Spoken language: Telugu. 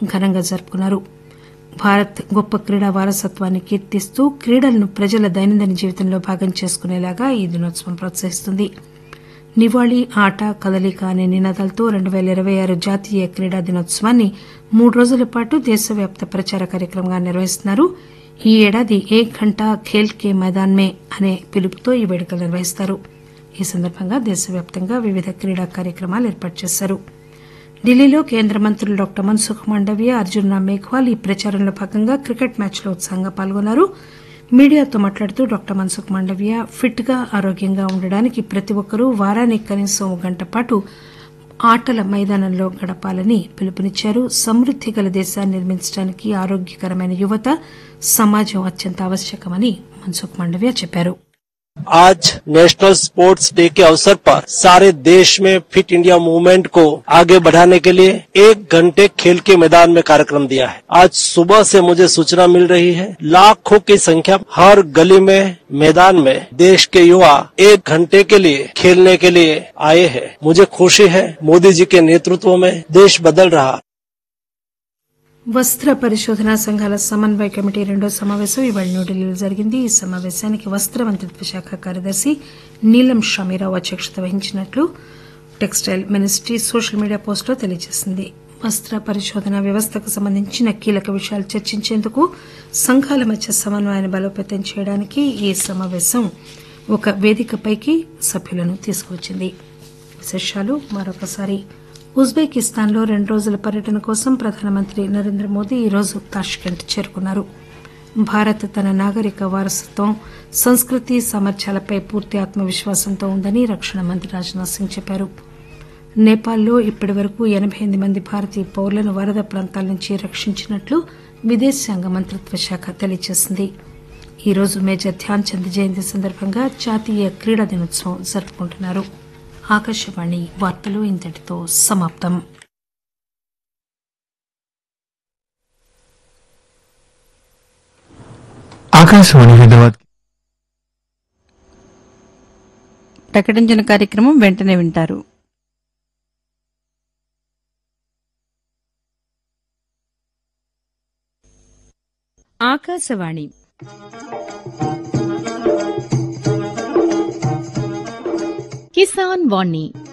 ఘనంగా జరుపుకున్నారు భారత్ గొప్ప క్రీడా వారసత్వాన్ని కీర్తిస్తూ క్రీడలను ప్రజల దైనందిన జీవితంలో భాగం చేసుకునేలాగా ఈ దినోత్సవం ప్రోత్సహిస్తుంది నివాళి ఆట కదలిక అనే నినాదాలతో రెండు పేల ఇరవై ఆరు జాతీయ క్రీడా దినోత్సవాన్ని మూడు రోజుల పాటు దేశవ్యాప్త ప్రచార కార్యక్రమంగా నిర్వహిస్తున్నారు ఈ ఏడాది ఏక్ ఘంటా ఖేల్ కే మైదాన్ మే అనే పిలుపుతో ఈ వేడుకలు నిర్వహిస్తారు ఈ సందర్భంగా దేశవ్యాప్తంగా వివిధ క్రీడా కార్యక్రమాలు ఏర్పాటు చేశారు ఢిల్లీలో కేంద్ర మంత్రులు డాక్టర్ మన్సుఖ్ మాండవ్య అర్జున్ రామ్ మేఘ్వాల్ ఈ ప్రచారంలో భాగంగా క్రికెట్ మ్యాచ్లో ఉత్సాహంగా పాల్గొన్నారు మీడియాతో మాట్లాడుతూ డాక్టర్ మన్సుఖ్ మాండవ్య ఫిట్ గా ఆరోగ్యంగా ఉండడానికి ప్రతి ఒక్కరూ వారానికి కనీసం ఒక గంట పాటు ఆటల మైదానంలో గడపాలని పిలుపునిచ్చారు సమృద్ది గల దేశాన్ని నిర్మించడానికి ఆరోగ్యకరమైన యువత సమాజం అత్యంత అవశ్యకమని మన్సుఖ్ మాండవ్య చెప్పారు आज नेशनल स्पोर्ट्स डे के अवसर पर सारे देश में फिट इंडिया मूवमेंट को आगे बढ़ाने के लिए एक घंटे खेल के मैदान में कार्यक्रम दिया है आज सुबह से मुझे सूचना मिल रही है लाखों की संख्या हर गली में मैदान में देश के युवा एक घंटे के लिए खेलने के लिए आए हैं मुझे खुशी है मोदी जी के नेतृत्व में देश बदल रहा है వస్త్ర పరిశోధనా సంఘాల సమన్వయ కమిటీ రెండో సమావేశం ఇవాళ న్యూఢిల్లీలో జరిగింది ఈ సమావేశానికి వస్త్ర మంత్రిత్వ శాఖ కార్యదర్శి నీలం షమీరావు అధ్యక్షత వహించినట్లు టెక్స్టైల్ మినిస్ట్రీ సోషల్ మీడియా పోస్టులో తెలియజేసింది వస్త్ర పరిశోధన వ్యవస్థకు సంబంధించిన కీలక విషయాలు చర్చించేందుకు సంఘాల మధ్య సమన్వయాన్ని బలోపేతం చేయడానికి ఈ సమావేశం ఒక వేదికపైకి సభ్యులను తీసుకువచ్చింది విశేషాలు మరొకసారి ఉజ్బెకిస్తాన్లో రెండు రోజుల పర్యటన కోసం ప్రధానమంత్రి నరేంద్ర మోదీ ఈరోజు తాష్కెంట్ చేరుకున్నారు భారత్ తన నాగరిక వారసత్వం సంస్కృతి సామర్థ్యాలపై పూర్తి ఆత్మవిశ్వాసంతో ఉందని రక్షణ మంత్రి రాజ్నాథ్ సింగ్ చెప్పారు నేపాల్లో ఇప్పటి వరకు ఎనబై ఎనిమిది మంది భారతీయ పౌరులను వరద ప్రాంతాల నుంచి రక్షించినట్లు విదేశాంగ మంత్రిత్వ శాఖ తెలియజేసింది ఈరోజు మేజర్ ధ్యాన్ చంద్ జయంతి సందర్భంగా జాతీయ క్రీడా దినోత్సవం జరుపుకుంటున్నారు ఆకాశవాణి వార్తలు ఇంతటితో సమాప్తం ఆకాశవాణి హైదరాబాద్ ప్రకటించిన కార్యక్రమం వెంటనే వింటారు ఆకాశవాణి కిసాన్ వాణి